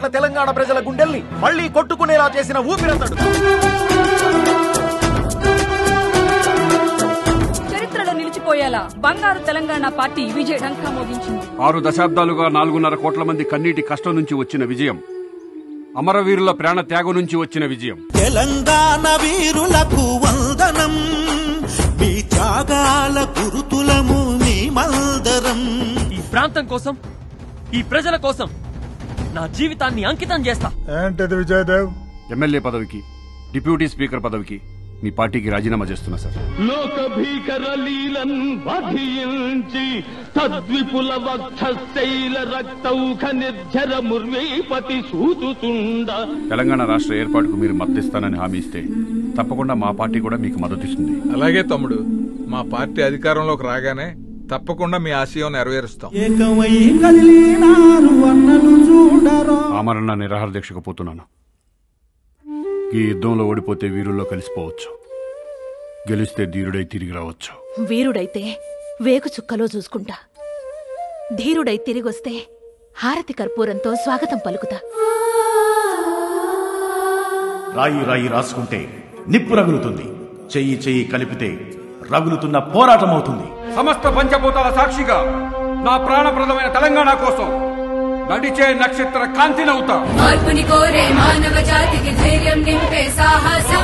కోట్ల తెలంగాణ ప్రజల గుండెల్ని మళ్ళీ కొట్టుకునేలా చేసిన ఊపిరతడు చరిత్రలో నిలిచిపోయేలా బంగారు తెలంగాణ పార్టీ విజయ డంకా మోగించింది ఆరు దశాబ్దాలుగా నాలుగున్నర కోట్ల మంది కన్నీటి కష్టం నుంచి వచ్చిన విజయం అమరవీరుల ప్రాణ త్యాగం నుంచి వచ్చిన విజయం తెలంగాణ వీరులకు వందనం మీ త్యాగాల గురుతులము మీ మందరం ఈ ప్రాంతం కోసం ఈ ప్రజల కోసం నా జీవితాన్ని అంకితం చేస్తా ఏంటది విజయదేవ్ ఎమ్మెల్యే పదవికి డిప్యూటీ స్పీకర్ పదవికి మీ పార్టీకి రాజీనామా చేస్తున్నా సార్ లోక భీకర లీలన్ వధించి తద్విపుల వక్షశైల రక్తౌఖ నిర్జర ముర్వీపతి సూతుతుండ తెలంగాణ రాష్ట్ర ఏర్పాటుకు మీరు మద్దతిస్తానని హామీ ఇస్తే తప్పకుండా మా పార్టీ కూడా మీకు మద్దతిస్తుంది అలాగే తమ్ముడు మా పార్టీ అధికారంలోకి రాగానే తప్పకుండా మీ ఆశయం నెరవేరుస్తాం ఏకమై కదిలినారు అన్నలు చూడరా ఆమరణ నిరాహార దీక్షకు పోతున్నాను ఈ యుద్ధంలో ఓడిపోతే వీరుల్లో కలిసిపోవచ్చు గెలిస్తే ధీరుడై తిరిగి రావచ్చు వీరుడైతే వేగు చుక్కలో చూసుకుంటా ధీరుడై తిరిగొస్తే హారతి కర్పూరంతో స్వాగతం పలుకుతా రాయి రాయి రాసుకుంటే నిప్పు రగులుతుంది చెయ్యి చెయ్యి కలిపితే రగులుతున్న పోరాటం అవుతుంది సమస్త పంచభూతాల సాక్షిగా నా ప్రాణప్రదమైన తెలంగాణ కోసం నడిచే నక్షత్ర కాంతినవుతా మార్పుని కోరే మానవ జాతికి ధైర్యం నింపే సాహసం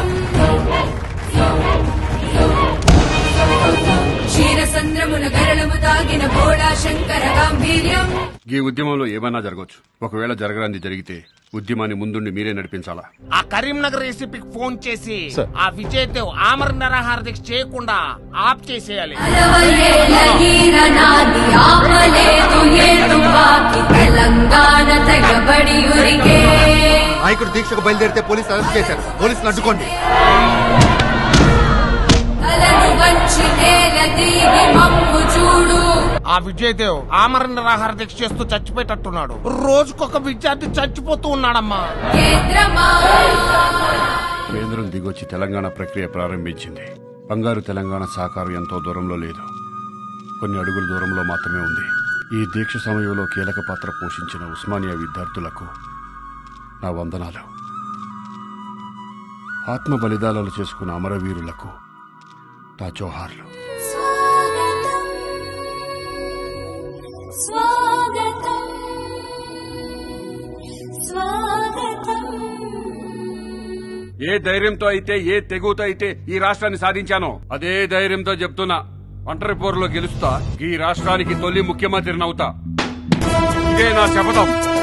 క్షీరసంద్రమున గరళము తాగిన బోడా శంకర గాంభీర్యం ఈ ఉద్యమంలో ఏమైనా జరగవచ్చు ఒకవేళ జరగరాంది జరిగితే ఉద్యమాన్ని ముందుండి మీరే నడిపించాలా ఆ కరీంనగర్ ఏసీపీకి ఫోన్ చేసి ఆ విజయ్ దేవ్ ఆమర నిరాహార దీక్ష చేయకుండా ఆప్ చేసేయాలి నాది ఆపలేదు ఏ తుపాకి తెలంగాణ తెగబడి ఉరికే నాయకుడు దీక్షకు బయలుదేరితే పోలీసులు అరెస్ట్ చేశారు పోలీసులు అడ్డుకోండి తలను వంచి నేల దిగి మమ్ము చూడు ఆ విజయ్ దేవ్ ఆమర నిరాహార దీక్ష చేస్తూ చచ్చిపోయేటట్టున్నాడు రోజుకొక విద్యార్థి చచ్చిపోతూ ఉన్నాడమ్మా కేంద్రమా కేంద్రం దిగొచ్చి తెలంగాణ ప్రక్రియ ప్రారంభించింది బంగారు తెలంగాణ సాకారం ఎంతో దూరంలో లేదు కొన్ని అడుగుల దూరంలో మాత్రమే ఉంది ఈ దీక్ష సమయంలో కీలక పాత్ర పోషించిన ఉస్మానియా విద్యార్థులకు నా వందనాలు ఆత్మ బలిదానాలు చేసుకున్న అమరవీరులకు నా జోహార్లు స్వాగతం స్వాగతం ఏ ధైర్యంతో అయితే ఏ తెగుతో అయితే ఈ రాష్ట్రాన్ని సాధించానో అదే ధైర్యంతో చెప్తున్నా ఒంటరి పోరులో గెలుస్తా ఈ రాష్ట్రానికి తొలి ముఖ్యమంత్రినవుతా ఇదే నా శపథం